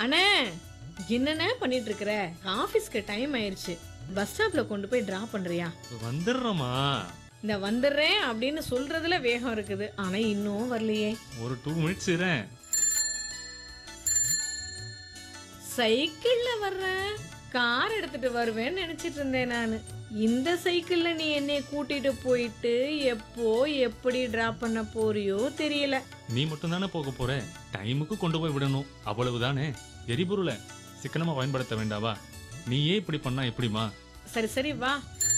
அண்ணே என்னண்ணே பண்ணிட்டு இருக்கிற ஆபீஸ்க்கு டைம் ஆயிருச்சு பஸ் ஸ்டாப்ல கொண்டு போய் டிராப் பண்றியா வந்துடுறோமா இந்த வந்துடுறேன் அப்படின்னு சொல்றதுல வேகம் இருக்குது ஆனா இன்னும் வரலையே ஒரு டூ மினிட்ஸ் இரேன் சைக்கிள்ல வர்றேன் கார் எடுத்துட்டு வருவேன்னு நினைச்சிட்டு இருந்தேன் நான் இந்த சைக்கிள்ல நீ என்னை கூட்டிட்டு போயிட்டு எப்போ எப்படி டிராப் பண்ண போறியோ தெரியல நீ மட்டும் தானே போக போற டைமுக்கு கொண்டு போய் விடணும் அவ்வளவுதானே எரிபொருளை சிக்கனமா பயன்படுத்த வேண்டாவா நீயே இப்படி பண்ணா எப்படிமா சரி சரி வா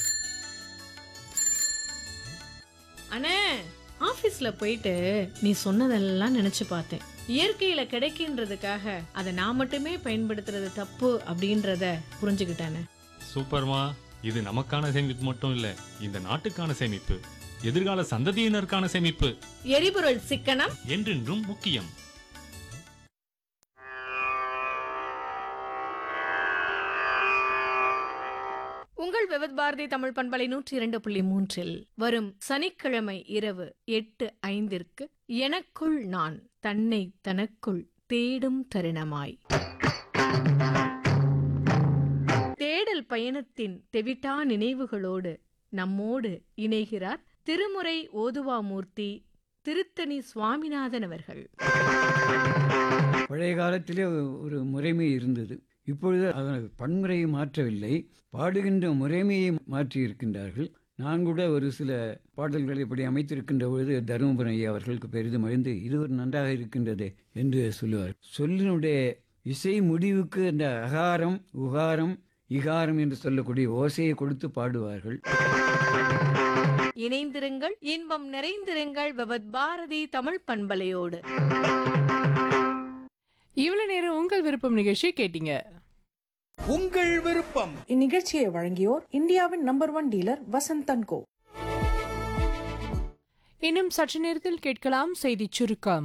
அண்ணே ஆபீஸ்ல போயிட்டு நீ சொன்னதெல்லாம் நினைச்சு பார்த்தேன் இயற்கையில கிடைக்கின்றதுக்காக அதை நான் மட்டுமே பயன்படுத்துறது தப்பு அப்படின்றத புரிஞ்சுக்கிட்டானே சூப்பர்மா இது நமக்கான சேமிப்பு மட்டும் இல்ல இந்த நாட்டுக்கான சேமிப்பு எதிர்கால சந்ததியினருக்கான சேமிப்பு எரிபொருள் சிக்கனம் என்றென்றும் முக்கியம் உங்கள் விவத் பாரதி தமிழ் பண்பலை நூற்றி இரண்டு புள்ளி மூன்றில் வரும் சனிக்கிழமை இரவு எட்டு ஐந்திற்கு எனக்குள் நான் தன்னை தனக்குள் தேடும் தருணமாய் தேடல் பயணத்தின் தெவிட்டா நினைவுகளோடு நம்மோடு இணைகிறார் திருமுறை ஓதுவாமூர்த்தி திருத்தணி சுவாமிநாதன் அவர்கள் பழைய காலத்திலே ஒரு முறைமை இருந்தது இப்பொழுது அதன் பன்முறையை மாற்றவில்லை பாடுகின்ற முறைமையை மாற்றி இருக்கின்றார்கள் நான் கூட ஒரு சில பாடல்களை இப்படி அமைத்திருக்கின்ற பொழுது தருமபுரம் ஐயா அவர்களுக்கு பெரிதும் அழிந்து இது ஒரு நன்றாக இருக்கின்றது என்று சொல்லுவார் சொல்லினுடைய இசை முடிவுக்கு அந்த அகாரம் உகாரம் இகாரம் என்று சொல்லக்கூடிய ஓசையை கொடுத்து பாடுவார்கள் இணைந்திருங்கள் இன்பம் நிறைந்திருங்கள் விவத் பாரதி தமிழ் பண்பலையோடு இவ்வளவு நேரம் உங்கள் விருப்பம் நிகழ்ச்சி கேட்டீங்க உங்கள் விருப்பம் இந்நிகழ்ச்சியை வழங்கியோர் இந்தியாவின் number one dealer Vasanth and co இன்னும் சற்று நேரத்தில் கேட்கலாம் செய்தி சுருக்கம்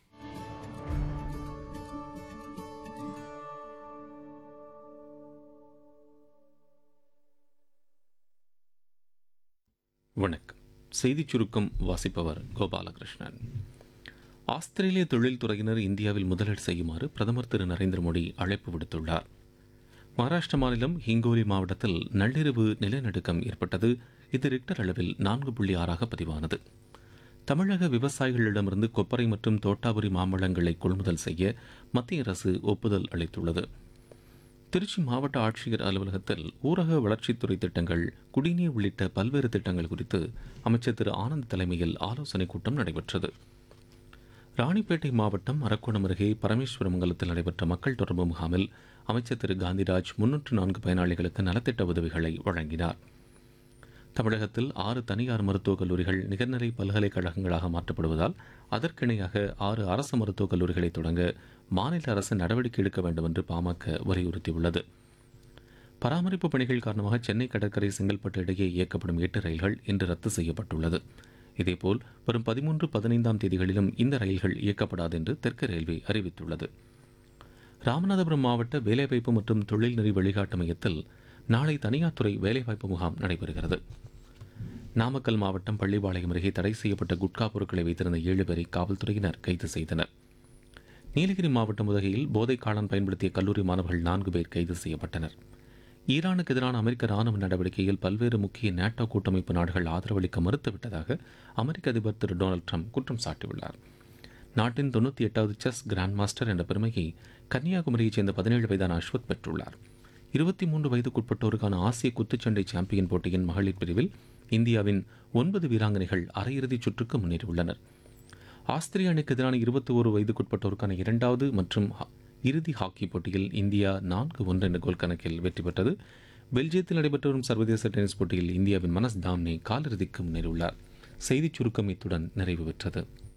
வணக்கம் செய்திச் சுருக்கம் வாசிப்பவர் கோபாலகிருஷ்ணன் ஆஸ்திரேலிய தொழில்துறையினர் இந்தியாவில் முதலீடு செய்யுமாறு பிரதமர் திரு நரேந்திர மோடி அழைப்பு விடுத்துள்ளார் மகாராஷ்டிர மாநிலம் ஹிங்கோலி மாவட்டத்தில் நள்ளிரவு நிலநடுக்கம் ஏற்பட்டது இது ரிக்டர் அளவில் நான்கு புள்ளி ஆறாக பதிவானது தமிழக விவசாயிகளிடமிருந்து கொப்பரை மற்றும் தோட்டாபுரி மாம்பழங்களை கொள்முதல் செய்ய மத்திய அரசு ஒப்புதல் அளித்துள்ளது திருச்சி மாவட்ட ஆட்சியர் அலுவலகத்தில் ஊரக வளர்ச்சித்துறை திட்டங்கள் குடிநீர் உள்ளிட்ட பல்வேறு திட்டங்கள் குறித்து அமைச்சர் திரு ஆனந்த் தலைமையில் ஆலோசனைக் கூட்டம் நடைபெற்றது ராணிப்பேட்டை மாவட்டம் அரக்கோணம் அருகே பரமேஸ்வரமங்கலத்தில் நடைபெற்ற மக்கள் தொடர்பு முகாமில் அமைச்சர் திரு காந்திராஜ் முன்னூற்று நான்கு பயனாளிகளுக்கு நலத்திட்ட உதவிகளை வழங்கினார் தமிழகத்தில் ஆறு தனியார் மருத்துவக் கல்லூரிகள் நிகர்நிலை பல்கலைக்கழகங்களாக மாற்றப்படுவதால் அதற்கிணையாக ஆறு அரசு மருத்துவக் கல்லூரிகளை தொடங்க மாநில அரசு நடவடிக்கை எடுக்க வேண்டும் என்று பாமக வலியுறுத்தியுள்ளது பராமரிப்பு பணிகள் காரணமாக சென்னை கடற்கரை செங்கல்பட்டு இடையே இயக்கப்படும் எட்டு ரயில்கள் இன்று ரத்து செய்யப்பட்டுள்ளது இதேபோல் வரும் பதிமூன்று பதினைந்தாம் தேதிகளிலும் இந்த ரயில்கள் இயக்கப்படாது என்று தெற்கு ரயில்வே அறிவித்துள்ளது ராமநாதபுரம் மாவட்ட வேலைவாய்ப்பு மற்றும் தொழில்நெறி வழிகாட்டு மையத்தில் நாளை தனியார் துறை வேலைவாய்ப்பு முகாம் நடைபெறுகிறது நாமக்கல் மாவட்டம் பள்ளிப்பாளையம் அருகே தடை செய்யப்பட்ட குட்கா பொருட்களை வைத்திருந்த ஏழு பேரை காவல்துறையினர் கைது செய்தனர் நீலகிரி மாவட்டம் உதகையில் போதைக் காளான் பயன்படுத்திய கல்லூரி மாணவர்கள் நான்கு பேர் கைது செய்யப்பட்டனர் ஈரானுக்கு எதிரான அமெரிக்க ராணுவ நடவடிக்கையில் பல்வேறு முக்கிய நேட்டோ கூட்டமைப்பு நாடுகள் ஆதரவளிக்க மறுத்துவிட்டதாக அமெரிக்க அதிபர் திரு டொனால்டு ட்ரம்ப் குற்றம் சாட்டியுள்ளார் நாட்டின் தொண்ணூற்றி எட்டாவது செஸ் கிராண்ட் மாஸ்டர் என்ற பெருமையை கன்னியாகுமரியைச் சேர்ந்த பதினேழு வயதான அஸ்வத் பெற்றுள்ளார் இருபத்தி மூன்று வயதுக்குட்பட்டோருக்கான ஆசிய குத்துச்சண்டை சாம்பியன் போட்டியின் மகளிர் பிரிவில் இந்தியாவின் ஒன்பது வீராங்கனைகள் அரையிறுதிச் சுற்றுக்கு முன்னேறியுள்ளனர் ஆஸ்திரிய அணிக்கு எதிரான இருபத்தி ஒரு வயதுக்குட்பட்டோருக்கான இரண்டாவது மற்றும் ஹா- இறுதி ஹாக்கி போட்டியில் இந்தியா நான்கு ஒன்று என்ற கோல் கணக்கில் வெற்றி பெற்றது பெல்ஜியத்தில் நடைபெற்று வரும் சர்வதேச டென்னிஸ் போட்டியில் இந்தியாவின் மனஸ் தாம்னே காலிறுதிக்கு முன்னேறியுள்ளார் செய்திச் சுருக்கம் இத்துடன் நிறைவு பெற்றது